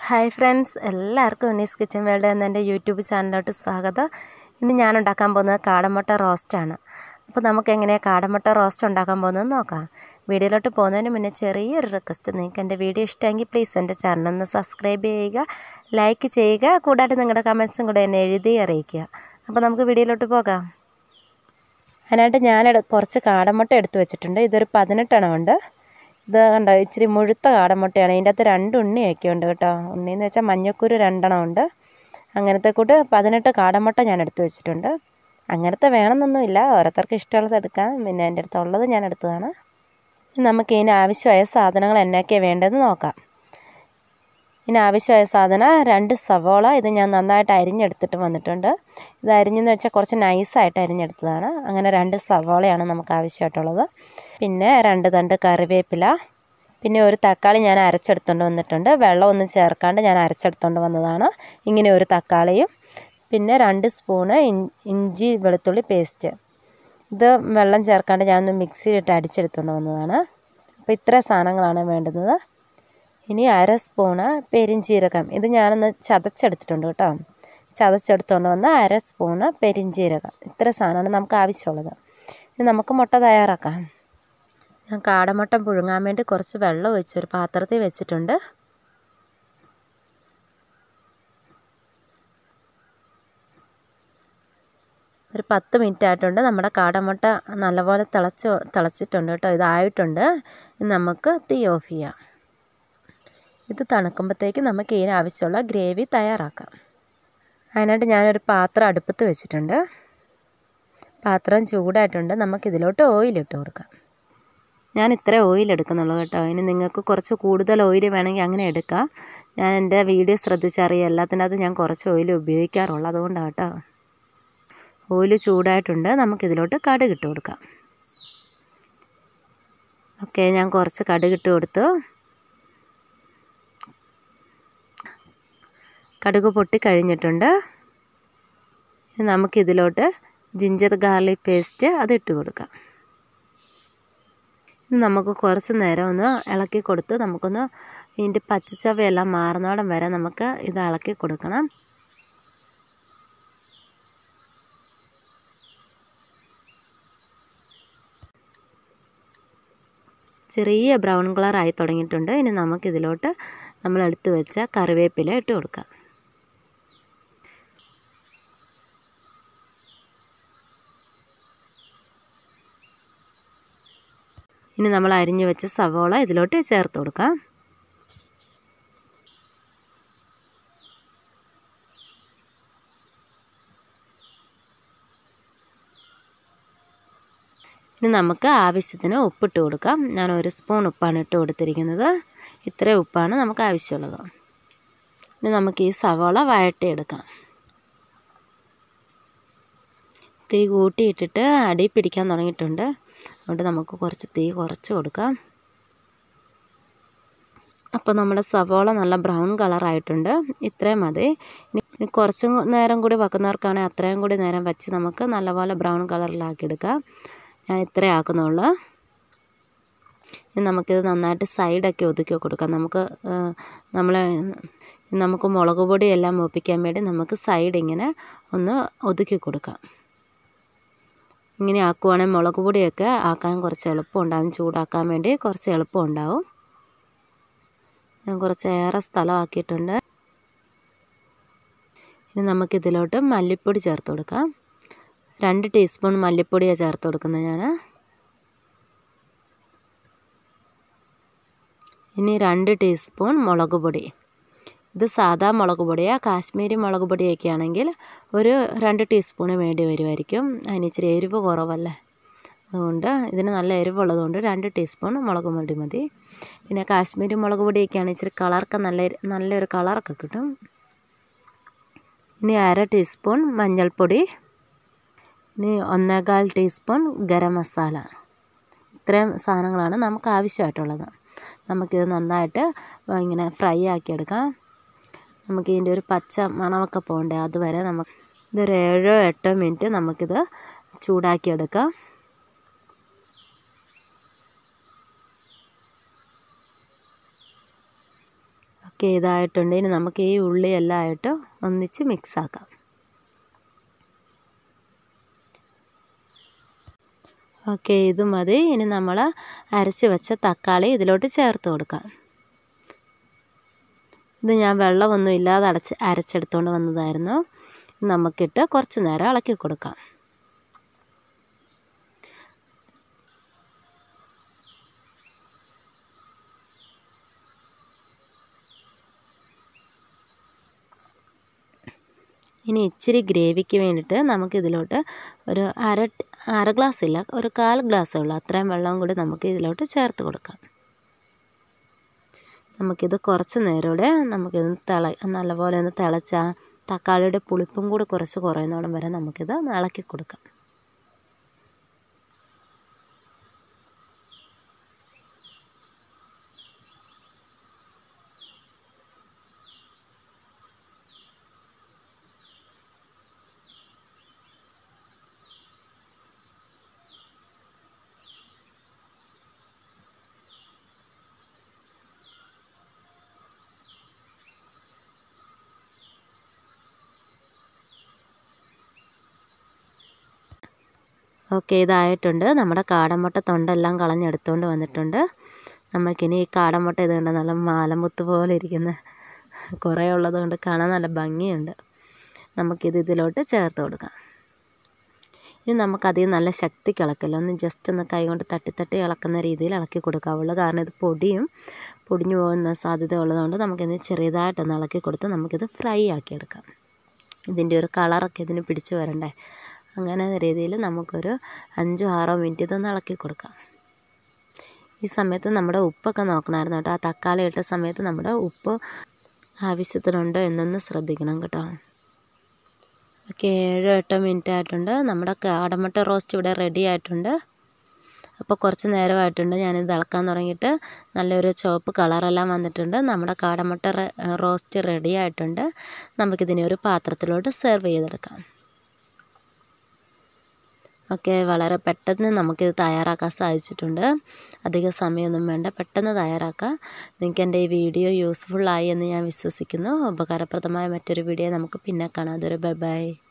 hi friends എല്ലാവർക്കും ഉന്നീസ് kitchen world എന്ന എൻ്റെ യൂട്യൂബ് ചാനലിലോട്ട് സ്വാഗതം ഇന്ന് ഞാൻ ഉണ്ടാക്കാൻ പോകുന്നത് കാടമുട്ട റോസ്റ്റാണ് അപ്പോൾ നമുക്ക് എങ്ങനെയാണ് കാടമുട്ട റോസ്റ്റ് ഉണ്ടാക്കാൻ പോകുന്നത് നോക്കാം വീഡിയോയിലോട്ട് പോകുന്നതിന് മുന്നേ ചെറിയൊരു റിക്വസ്റ്റ് നിങ്ങൾക്ക് എൻ്റെ വീഡിയോ ഇഷ്ടമെങ്കിൽ പ്ലീസ് എൻ്റെ ചാനലൊന്ന് സബ്സ്ക്രൈബ് ചെയ്യുക ലൈക്ക് ചെയ്യുക കൂടാതെ നിങ്ങളുടെ കമൻസും കൂടെ എന്നെ എഴുതി അറിയിക്കുക അപ്പോൾ നമുക്ക് വീഡിയോയിലോട്ട് പോകാം അതിനായിട്ട് ഞാൻ കുറച്ച് കാടമുട്ട എടുത്ത് വെച്ചിട്ടുണ്ട് ഇതൊരു പതിനെട്ടെണ്ണം ഉണ്ട് ഇത് കണ്ടോ ഇച്ചിരി മുഴുത്ത കാടമുട്ടയാണ് ഇതിൻ്റെ അകത്ത് രണ്ട് ഉണ്ണിയൊക്കെ ഉണ്ട് കേട്ടോ ഉണ്ണിയെന്ന് വെച്ചാൽ മഞ്ഞക്കുരു രണ്ടെണ്ണം ഉണ്ട് അങ്ങനത്തെ കൂട്ട് പതിനെട്ട് കാടമുട്ട ഞാൻ എടുത്ത് വെച്ചിട്ടുണ്ട് അങ്ങനത്തെ വേണമെന്നൊന്നുമില്ല ഓരോരുത്തർക്ക് ഇഷ്ടമുള്ളത് എടുക്കാം പിന്നെ എൻ്റെ അടുത്ത് ഉള്ളത് ഞാൻ എടുത്തതാണ് നമുക്ക് ഇതിന് ആവശ്യമായ സാധനങ്ങൾ എന്നൊക്കെയാണ് വേണ്ടതെന്ന് നോക്കാം ഇതിന് ആവശ്യമായ സാധനം രണ്ട് സവോള ഇത് ഞാൻ നന്നായിട്ട് അരിഞ്ഞെടുത്തിട്ട് വന്നിട്ടുണ്ട് ഇത് അരിഞ്ഞെന്ന് വെച്ചാൽ കുറച്ച് നൈസായിട്ട് അരിഞ്ഞെടുത്തതാണ് അങ്ങനെ രണ്ട് സവോളയാണ് നമുക്ക് ആവശ്യമായിട്ടുള്ളത് പിന്നെ രണ്ട് തണ്ട് കറിവേപ്പില പിന്നെ ഒരു തക്കാളി ഞാൻ അരച്ചെടുത്തുകൊണ്ട് വന്നിട്ടുണ്ട് വെള്ളമൊന്നും ചേർക്കാണ്ട് ഞാൻ അരച്ചെടുത്തുകൊണ്ട് വന്നതാണ് ഇങ്ങനെ ഒരു തക്കാളിയും പിന്നെ രണ്ട് സ്പൂണ് ഇഞ്ചി വെളുത്തുള്ളി പേസ്റ്റ് ഇത് വെള്ളം ചേർക്കാണ്ട് ഞാനൊന്ന് മിക്സിയിലിട്ട് അടിച്ചെടുത്തുകൊണ്ട് വന്നതാണ് അപ്പോൾ ഇത്ര സാധനങ്ങളാണ് വേണ്ടുന്നത് ഇനി അര സ്പൂണ് പെരിഞ്ചീരകം ഇത് ഞാനൊന്ന് ചതച്ചെടുത്തിട്ടുണ്ട് കേട്ടോ ചതച്ചെടുത്തുകൊണ്ട് വന്ന് അര സ്പൂണ് പെരിഞ്ചീരകം ഇത്ര സാധനമാണ് നമുക്ക് ആവശ്യമുള്ളത് ഇനി നമുക്ക് മുട്ട തയ്യാറാക്കാം ഞാൻ കാടമുട്ട പുഴുങ്ങാൻ വേണ്ടി കുറച്ച് വെള്ളം ഒഴിച്ച് ഒരു പാത്രത്തിൽ വെച്ചിട്ടുണ്ട് ഒരു പത്ത് മിനിറ്റ് ആയിട്ടുണ്ട് നമ്മുടെ കാടമുട്ട നല്ലപോലെ തിളച്ച് തിളച്ചിട്ടുണ്ട് കേട്ടോ ഇതായിട്ടുണ്ട് നമുക്ക് തീ ഓഫ് ചെയ്യാം ഇത് തണുക്കുമ്പോഴത്തേക്ക് നമുക്ക് ഇതിന് ആവശ്യമുള്ള ഗ്രേവി തയ്യാറാക്കാം അതിനായിട്ട് ഞാനൊരു പാത്രം അടുപ്പത്ത് വെച്ചിട്ടുണ്ട് പാത്രം ചൂടായിട്ടുണ്ട് നമുക്കിതിലോട്ട് ഓയിലിട്ട് കൊടുക്കാം ഞാൻ ഇത്ര ഓയിൽ എടുക്കുന്നുള്ളൂ കേട്ടോ ഇനി നിങ്ങൾക്ക് കുറച്ച് കൂടുതൽ ഓയിൽ വേണമെങ്കിൽ അങ്ങനെ എടുക്കാം ഞാൻ എൻ്റെ വീഡിയോ ശ്രദ്ധിച്ചറിയാം എല്ലാത്തിനകത്ത് ഞാൻ കുറച്ച് ഓയിൽ ഉപയോഗിക്കാറുള്ളൂ അതുകൊണ്ടാണ് കേട്ടോ ഓയിൽ ചൂടായിട്ടുണ്ട് നമുക്കിതിലോട്ട് കടുകിട്ട് കൊടുക്കാം ഓക്കെ ഞാൻ കുറച്ച് കടുകിട്ട് കൊടുത്തു കടുക് പൊട്ടി കഴിഞ്ഞിട്ടുണ്ട് നമുക്കിതിലോട്ട് ജിഞ്ചർ ഗാർലിക് പേസ്റ്റ് അത് ഇട്ട് കൊടുക്കാം ഇത് നമുക്ക് കുറച്ച് നേരം ഒന്ന് ഇളക്കി കൊടുത്ത് നമുക്കൊന്ന് ഇതിൻ്റെ പച്ചച്ചവയെല്ലാം മാറുന്നോടം വരെ നമുക്ക് ഇത് ഇളക്കി കൊടുക്കണം ചെറിയ ബ്രൗൺ കളർ ആയി തുടങ്ങിയിട്ടുണ്ട് ഇനി നമുക്കിതിലോട്ട് നമ്മൾ എടുത്തു വെച്ച കറിവേപ്പില ഇട്ട് കൊടുക്കാം ഇനി നമ്മൾ അരിഞ്ഞു വെച്ച സവോള ഇതിലോട്ട് ചേർത്ത് കൊടുക്കാം ഇനി നമുക്ക് ആവശ്യത്തിന് ഉപ്പിട്ട് കൊടുക്കാം ഞാൻ ഒരു സ്പൂൺ ഉപ്പാണ് ഇട്ട് കൊടുത്തിരിക്കുന്നത് ഇത്ര ഉപ്പാണ് നമുക്ക് ആവശ്യമുള്ളത് ഇനി നമുക്ക് ഈ സവോള വഴട്ടിയെടുക്കാം തീ കൂട്ടിയിട്ടിട്ട് അടി പിടിക്കാൻ തുടങ്ങിയിട്ടുണ്ട് അതുകൊണ്ട് നമുക്ക് കുറച്ച് തീ കുറച്ച് കൊടുക്കാം അപ്പോൾ നമ്മുടെ സവോള നല്ല ബ്രൗൺ കളറായിട്ടുണ്ട് ഇത്രയും മതി ഇനി കുറച്ച് നേരം കൂടി വെക്കുന്നവർക്കാണെങ്കിൽ അത്രയും കൂടി നേരം വെച്ച് നമുക്ക് നല്ലപോലെ ബ്രൗൺ കളറിലാക്കി എടുക്കാം ഞാൻ ഇത്രേ ആക്കുന്നുള്ളൂ ഇനി നമുക്കിത് നന്നായിട്ട് സൈഡൊക്കെ ഒതുക്കി കൊടുക്കാം നമുക്ക് നമ്മൾ നമുക്ക് മുളക് പൊടിയെല്ലാം മൂപ്പിക്കാൻ വേണ്ടി നമുക്ക് സൈഡ് ഇങ്ങനെ ഒന്ന് ഒതുക്കി കൊടുക്കാം ഇങ്ങനെ ആക്കുവാണെങ്കിൽ മുളക് പൊടിയൊക്കെ ആക്കാൻ കുറച്ച് എളുപ്പമുണ്ടാവും ചൂടാക്കാൻ വേണ്ടി കുറച്ച് എളുപ്പമുണ്ടാവും ഞാൻ കുറച്ച് ഏറെ സ്ഥലമാക്കിയിട്ടുണ്ട് ഇനി നമുക്കിതിലോട്ട് മല്ലിപ്പൊടി ചേർത്ത് കൊടുക്കാം രണ്ട് ടീസ്പൂൺ മല്ലിപ്പൊടിയാണ് ചേർത്ത് കൊടുക്കുന്നത് ഞാൻ ഇനി രണ്ട് ടീസ്പൂൺ മുളക് പൊടി ഇത് സാധാ മുളക് പൊടിയാണ് കാശ്മീരി മുളക് പൊടിയൊക്കെ ആണെങ്കിൽ ഒരു രണ്ട് ടീസ്പൂണ് വേണ്ടി വരുമായിരിക്കും അതിന് ഇച്ചിരി എരിവ് കുറവല്ലേ അതുകൊണ്ട് ഇതിന് നല്ല എരിവുള്ളതുകൊണ്ട് രണ്ട് ടീസ്പൂൺ മുളക് പൊടി മതി പിന്നെ കാശ്മീരി മുളക് പൊടിയൊക്കെയാണ് ഇച്ചിരി കളറൊക്കെ നല്ല നല്ലൊരു കളറൊക്കെ കിട്ടും ഇനി അര ടീസ്പൂൺ മഞ്ഞൾപ്പൊടി ഇനി ഒന്നേകാൽ ടീസ്പൂൺ ഗരം മസാല ഇത്രയും സാധനങ്ങളാണ് നമുക്ക് ആവശ്യമായിട്ടുള്ളത് നമുക്കിത് നന്നായിട്ട് ഇങ്ങനെ ഫ്രൈ ആക്കിയെടുക്കാം നമുക്ക് ഇതിൻ്റെ ഒരു പച്ച മണമൊക്കെ പോകണ്ടേ അതുവരെ നമുക്ക് ഇതൊരു ഏഴോ എട്ടോ മിനിറ്റ് നമുക്കിത് ചൂടാക്കിയെടുക്കാം ഓക്കെ ഇതായിട്ടുണ്ട് ഇനി നമുക്ക് ഈ ഉള്ളി എല്ലാം ആയിട്ട് ഒന്നിച്ച് മിക്സ് ആക്കാം ഓക്കെ ഇത് മതി ഇനി നമ്മൾ അരച്ച് വെച്ച തക്കാളി ഇതിലോട്ട് ചേർത്ത് കൊടുക്കാം ഇത് ഞാൻ വെള്ളമൊന്നും ഇല്ലാതെ അടച്ച് അരച്ചെടുത്തുകൊണ്ട് വന്നതായിരുന്നു നമുക്കിട്ട് കുറച്ച് നേരം ഇളക്കി കൊടുക്കാം ഇനി ഇച്ചിരി ഗ്രേവിക്ക് വേണ്ടിയിട്ട് നമുക്കിതിലോട്ട് ഒരു അര അര ഗ്ലാസ് ഇല്ല ഒരു കാൽ ഗ്ലാസ്സേ ഉള്ളൂ അത്രയും വെള്ളം കൂടി നമുക്ക് ഇതിലോട്ട് ചേർത്ത് കൊടുക്കാം നമുക്കിത് കുറച്ച് നേരം കൂടെ നമുക്കിത് തിള നല്ലപോലെ ഒന്ന് തിളച്ചാൽ തക്കാളിയുടെ പുളിപ്പും കൂടി കുറച്ച് കുറയുന്നോളം വരെ നമുക്കിത് ഇളക്കി കൊടുക്കാം ഓക്കെ ഇതായിട്ടുണ്ട് നമ്മുടെ കാടമുട്ട തൊണ്ടെല്ലാം കളഞ്ഞെടുത്തുകൊണ്ട് വന്നിട്ടുണ്ട് നമുക്കിനി ഈ കാടമുട്ട ഇത് കണ്ട് നല്ല മാലമുത്ത് പോലെ ഇരിക്കുന്ന കുറേ ഉള്ളത് കൊണ്ട് കാണാൻ നല്ല ഭംഗിയുണ്ട് നമുക്കിത് ഇതിലോട്ട് ചേർത്ത് കൊടുക്കാം ഇനി നമുക്കധികം നല്ല ശക്തിക്ക് ഇളക്കില്ല ഒന്ന് ജസ്റ്റ് ഒന്ന് കൈ കൊണ്ട് തട്ടി തട്ടി ഇളക്കുന്ന രീതിയിൽ ഇളക്കി കൊടുക്കാവുള്ളൂ കാരണം ഇത് പൊടിയും പൊടിഞ്ഞു പോകുന്ന സാധ്യത ഉള്ളതുകൊണ്ട് നമുക്കിത് ചെറിയതായിട്ടൊന്ന് ഇളക്കി കൊടുത്ത് നമുക്കിത് ഫ്രൈ ആക്കി എടുക്കാം ഇതിൻ്റെ ഒരു കളറൊക്കെ ഇതിന് പിടിച്ച് വരണ്ടേ അങ്ങനെ രീതിയിൽ നമുക്കൊരു അഞ്ചോ ആറോ മിനിറ്റ് ഇതൊന്ന് ഇളക്കി കൊടുക്കാം ഈ സമയത്ത് നമ്മുടെ ഉപ്പൊക്കെ നോക്കണമായിരുന്നു കേട്ടോ ആ തക്കാളി ഇട്ട സമയത്ത് നമ്മുടെ ഉപ്പ് ആവശ്യത്തിനുണ്ടോ എന്നൊന്ന് ശ്രദ്ധിക്കണം കേട്ടോ ഓക്കെ ഏഴോ എട്ടോ മിനിറ്റ് ആയിട്ടുണ്ട് നമ്മുടെ കാടമുട്ട റോസ്റ്റ് ഇവിടെ റെഡി ആയിട്ടുണ്ട് അപ്പോൾ കുറച്ച് നേരമായിട്ടുണ്ട് ഞാനിത് ഇളക്കാൻ തുടങ്ങിയിട്ട് നല്ലൊരു ചുവപ്പ് കളറെല്ലാം വന്നിട്ടുണ്ട് നമ്മുടെ കാടമുട്ട റോസ്റ്റ് റെഡി ആയിട്ടുണ്ട് നമുക്കിതിനെ ഒരു പാത്രത്തിലോട്ട് സെർവ് ചെയ്തെടുക്കാം ഒക്കെ വളരെ പെട്ടെന്ന് നമുക്കിത് തയ്യാറാക്കാൻ സാധിച്ചിട്ടുണ്ട് അധിക സമയമൊന്നും വേണ്ട പെട്ടെന്ന് തയ്യാറാക്കാം നിങ്ങൾക്ക് എൻ്റെ ഈ വീഡിയോ യൂസ്ഫുള്ളായി എന്ന് ഞാൻ വിശ്വസിക്കുന്നു ഉപകാരപ്രദമായ മറ്റൊരു വീഡിയോ നമുക്ക് പിന്നെ കാണാം അതൊരു ബൈ ബൈ